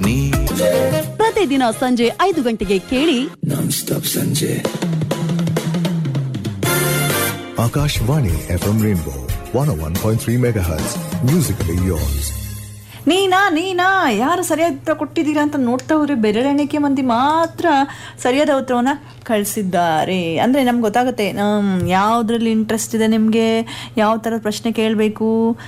ನೀ ಪ್ರತಿದಿನ ಸಂಜೆ ಐದು ಗಂಟೆಗೆ ಕೇಳಿ non-stop ಸಂಜೆ Akashvani FM Rainbow 101.3 MHz. Musically yours. ನೀನಾ ನೀನಾ ಯಾರು ಸರಿಯಾದ ಉತ್ತರ ಕೊಟ್ಟಿದ್ದೀರಾ ಅಂತ ನೋಡ್ತಾ ಹೋದ್ರೆ ಬೆರಳೆಣಿಕೆ ಮಂದಿ ಮಾತ್ರ ಸರಿಯಾದ ಉತ್ತರವನ್ನು ಕಳಿಸಿದ್ದಾರೆ ಅಂದರೆ ನಮ್ಗೆ ಗೊತ್ತಾಗುತ್ತೆ ಯಾವುದ್ರಲ್ಲಿ ಇಂಟ್ರೆಸ್ಟ್ ಇದೆ ನಿಮಗೆ ಯಾವ ಥರದ ಪ್ರಶ್ನೆ ಕೇಳಬೇಕು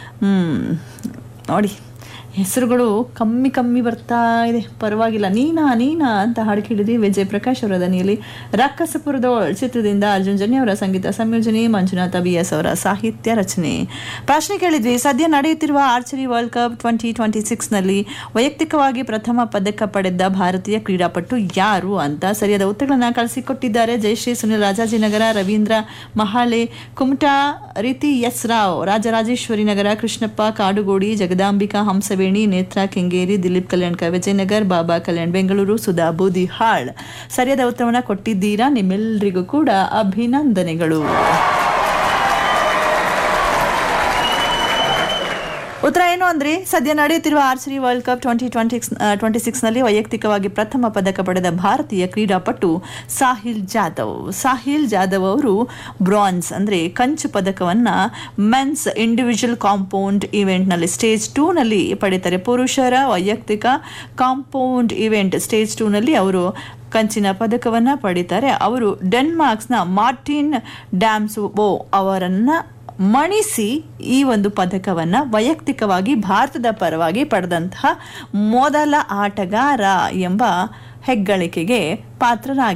ನೋಡಿ ಹೆಸರುಗಳು ಕಮ್ಮಿ ಕಮ್ಮಿ ಬರ್ತಾ ಇದೆ ಪರವಾಗಿಲ್ಲ ನೀನಾ ನೀನಾ ಅಂತ ಹಾಡು ಕೇಳಿದ್ವಿ ವಿಜಯ್ ಪ್ರಕಾಶ್ ಅವರ ದನಿಯಲ್ಲಿ ರಕ್ಕಸಪುರದ ಚಿತ್ರದಿಂದ ಅರ್ಜುನ್ ಜನ್ಯ ಅವರ ಸಂಗೀತ ಸಂಯೋಜನೆ ಮಂಜುನಾಥ ಬಿ ಎಸ್ ಅವರ ಸಾಹಿತ್ಯ ರಚನೆ ಪ್ರಶ್ನೆ ಕೇಳಿದ್ವಿ ಸದ್ಯ ನಡೆಯುತ್ತಿರುವ archery world cup twenty twenty ಸಿಕ್ಸ್ನಲ್ಲಿ ವೈಯಕ್ತಿಕವಾಗಿ ಪ್ರಥಮ ಪದಕ ಪಡೆದ ಭಾರತೀಯ ಕ್ರೀಡಾಪಟು ಯಾರು ಅಂತ ಸರಿಯಾದ ಉತ್ತರಗಳನ್ನು ಕಳಿಸಿಕೊಟ್ಟಿದ್ದಾರೆ ಜಯಶ್ರೀ ಸುನಿಲ್ ರಾಜಾಜಿನಗರ ರವೀಂದ್ರ ಮಹಾಳೆ ಕುಮಟಾ ರೀತಿ ಎಸ್ ರಾವ್ ರಾಜರಾಜೇಶ್ವರಿ ನಗರ ಕೃಷ್ಣಪ್ಪ ಕಾಡುಗೋಡಿ ಜಗದಾಂಬಿಕಾ ಹಂಸವೇಣಿ ನೇತ್ರ ಕೆಂಗೇರಿ ದಿಲೀಪ್ ಕಲ್ಯಾಣ್ಕ ವಿಜಯನಗರ್ ಬಾಬಾ ಕಲ್ಯಾಣ್ ಬೆಂಗಳೂರು ಸುಧಾ ಬೂದಿಹಾಳ್ ಸರಿಯಾದ ಉತ್ತರವನ್ನು ಕೊಟ್ಟಿದ್ದೀರಾ ನಿಮ್ಮೆಲ್ಲರಿಗೂ ಕೂಡ ಅಭಿನಂದನೆಗಳು ಉತ್ತರ ಏನು ಅಂದ್ರೆ ಸದ್ಯ ನಡೆಯುತ್ತಿರುವ archery world cup twenty twenty twenty ಸಿಕ್ಸ್ನಲ್ಲಿ ವೈಯಕ್ತಿಕವಾಗಿ ಪ್ರಥಮ ಪದಕ ಪಡೆದ ಭಾರತೀಯ ಕ್ರೀಡಾಪಟು ಸಾಹಿಲ್ ಜಾಧವ್ ಸಾಹಿಲ್ ಜಾಧವ್ ಅವರು ಬ್ರಾನ್ಸ್ ಅಂದ್ರೆ ಕಂಚು ಪದಕವನ್ನ ಮೆನ್ಸ್ ಇಂಡಿವಿಜುವಲ್ ಕಾಂಪೌಂಡ್ ಇವೆಂಟ್ನಲ್ಲಿ ಸ್ಟೇಜ್ ಟೂನಲ್ಲಿ ಪಡಿತಾರೆ ಪುರುಷರ ವೈಯಕ್ತಿಕ ಕಾಂಪೌಂಡ್ ಇವೆಂಟ್ ಸ್ಟೇಜ್ ಟೂನಲ್ಲಿ ಅವರು ಕಂಚಿನ ಪದಕವನ್ನ ಪಡಿತಾರೆ ಅವರು ಡೆನ್ಮಾರ್ಕ್ಸ್ನ ಮಾರ್ಟಿನ್ ಡ್ಯಾಮ್ಸೋ ಅವರನ್ನ ಮಣಿಸಿ ಈ ಒಂದು ಪದಕವನ್ನು ವೈಯಕ್ತಿಕವಾಗಿ ಭಾರತದ ಪರವಾಗಿ ಪಡೆದಂತಹ ಮೊದಲ ಆಟಗಾರ ಎಂಬ ಹೆಗ್ಗಳಿಕೆಗೆ ಪಾತ್ರರಾಗಿ